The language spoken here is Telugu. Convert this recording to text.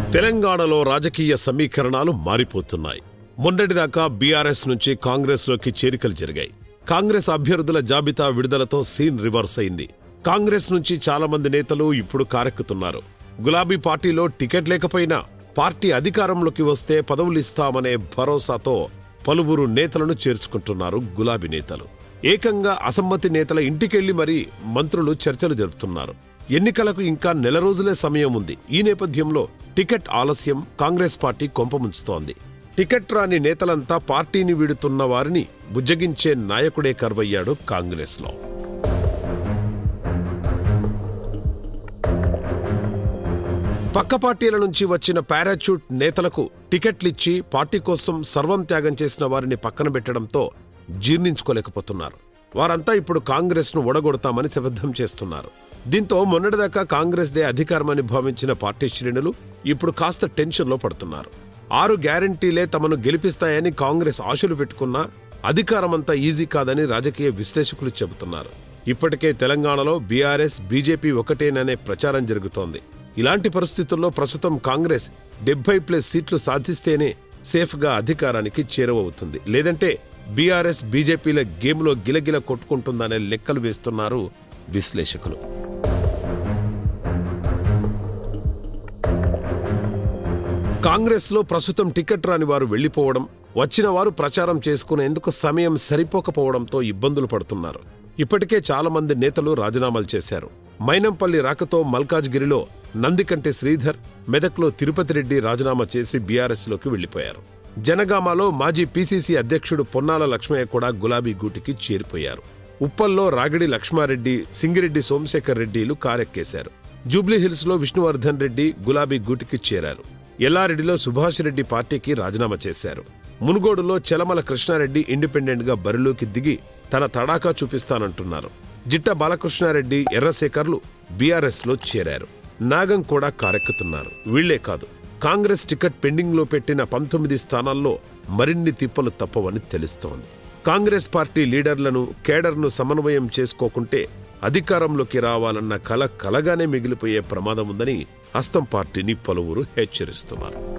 తెలంగాణలో రాజకీయ సమీకరణాలు మారిపోతున్నాయి మొన్నటిదాకా బీఆర్ఎస్ నుంచి కాంగ్రెస్లోకి చేరికలు జరిగాయి కాంగ్రెస్ అభ్యర్థుల జాబితా విడుదలతో సీన్ రివర్స్ అయింది కాంగ్రెస్ నుంచి చాలా మంది నేతలు ఇప్పుడు కారెక్కుతున్నారు గులాబీ పార్టీలో టికెట్ లేకపోయినా పార్టీ అధికారంలోకి వస్తే పదవులిస్తామనే భరోసాతో పలువురు నేతలను చేర్చుకుంటున్నారు గులాబీ నేతలు ఏకంగా అసమ్మతి నేతల ఇంటికెళ్లి మరీ మంత్రులు చర్చలు జరుపుతున్నారు ఎన్నికలకు ఇంకా నెల రోజులే సమయం ఉంది ఈ నేపథ్యంలో టికెట్ ఆలస్యం కాంగ్రెస్ పార్టీ కొంపముంచుతోంది టికెట్ రాని నేతలంతా పార్టీని వీడుతున్న వారిని బుజ్జగించే నాయకుడే కరువయ్యాడు కాంగ్రెస్లో పక్క పార్టీల నుంచి వచ్చిన పారాచూట్ నేతలకు టికెట్లిచ్చి పార్టీ కోసం సర్వం త్యాగం చేసిన వారిని పక్కన పెట్టడంతో జీర్ణించుకోలేకపోతున్నారు వారంతా ఇప్పుడు కాంగ్రెస్ ను ఒడగొడతామని శపథం చేస్తున్నారు దీంతో మొన్నటిదాకా కాంగ్రెస్ దే అధికారమని భావించిన పార్టీ శ్రేణులు ఇప్పుడు కాస్త టెన్షన్లో పడుతున్నారు ఆరు గ్యారంటీలే తమను గెలిపిస్తాయని కాంగ్రెస్ ఆశలు పెట్టుకున్నా అధికారమంతా ఈజీ కాదని రాజకీయ విశ్లేషకులు చెబుతున్నారు ఇప్పటికే తెలంగాణలో బీఆర్ఎస్ బీజేపీ ఒకటేననే ప్రచారం జరుగుతోంది ఇలాంటి పరిస్థితుల్లో ప్రస్తుతం కాంగ్రెస్ డెబ్బై ప్లస్ సీట్లు సాధిస్తేనే సేఫ్గా అధికారానికి చేరువవుతుంది లేదంటే బీఆర్ఎస్ బీజేపీల గేమ్లో గిలగిల కొట్టుకుంటుందనే లెక్కలు వేస్తున్నారు విశ్లేషకులు కాంగ్రెస్లో ప్రస్తుతం టికెట్ రాని వారు వెళ్లిపోవడం వచ్చిన వారు ప్రచారం చేసుకునేందుకు సమయం సరిపోకపోవడంతో ఇబ్బందులు పడుతున్నారు ఇప్పటికే చాలా మంది నేతలు రాజీనామాలు చేశారు మైనంపల్లి రాకతో మల్కాజ్గిరిలో నందికంటి శ్రీధర్ మెదక్లో తిరుపతి రెడ్డి రాజీనామా చేసి బీఆర్ఎస్లోకి వెళ్లిపోయారు జనగామాలో మాజీ పీసీసీ అధ్యక్షుడు పొన్నాల లక్ష్మయ్య కూడా గులాబీ గూటికి చేరిపోయారు ఉప్పల్లో రాగిడి లక్ష్మారెడ్డి సింగిరెడ్డి సోమశేఖర్ రెడ్డిలు కారెక్కేశారు జూబ్లీహిల్స్ లో విష్ణువర్ధన్ రెడ్డి గులాబీ గూటికి చేరారు ఎల్లారెడ్డిలో సుభాష్ రెడ్డి పార్టీకి రాజీనామా చేశారు మునుగోడులో చలమల కృష్ణారెడ్డి ఇండిపెండెంట్ గా బరిలోకి దిగి తన తడాకా చూపిస్తానంటున్నారు జిట్ట బాలకృష్ణారెడ్డి ఎర్రశేఖర్లు బీఆర్ఎస్ లో చేరారు నాగం కూడా కారెక్కుతున్నారు వీళ్లే కాదు కాంగ్రెస్ టికెట్ పెండింగ్ లో పెట్టిన పంతొమ్మిది స్థానాల్లో మరిన్ని తిప్పలు తప్పవని తెలుస్తోంది కాంగ్రెస్ పార్టీ లీడర్లను కేడర్ను సమన్వయం చేసుకోకుంటే అధికారంలోకి రావాలన్న కల కలగానే మిగిలిపోయే ప్రమాదం ఉందని హస్తం పార్టీని పలువురు హెచ్చరిస్తున్నారు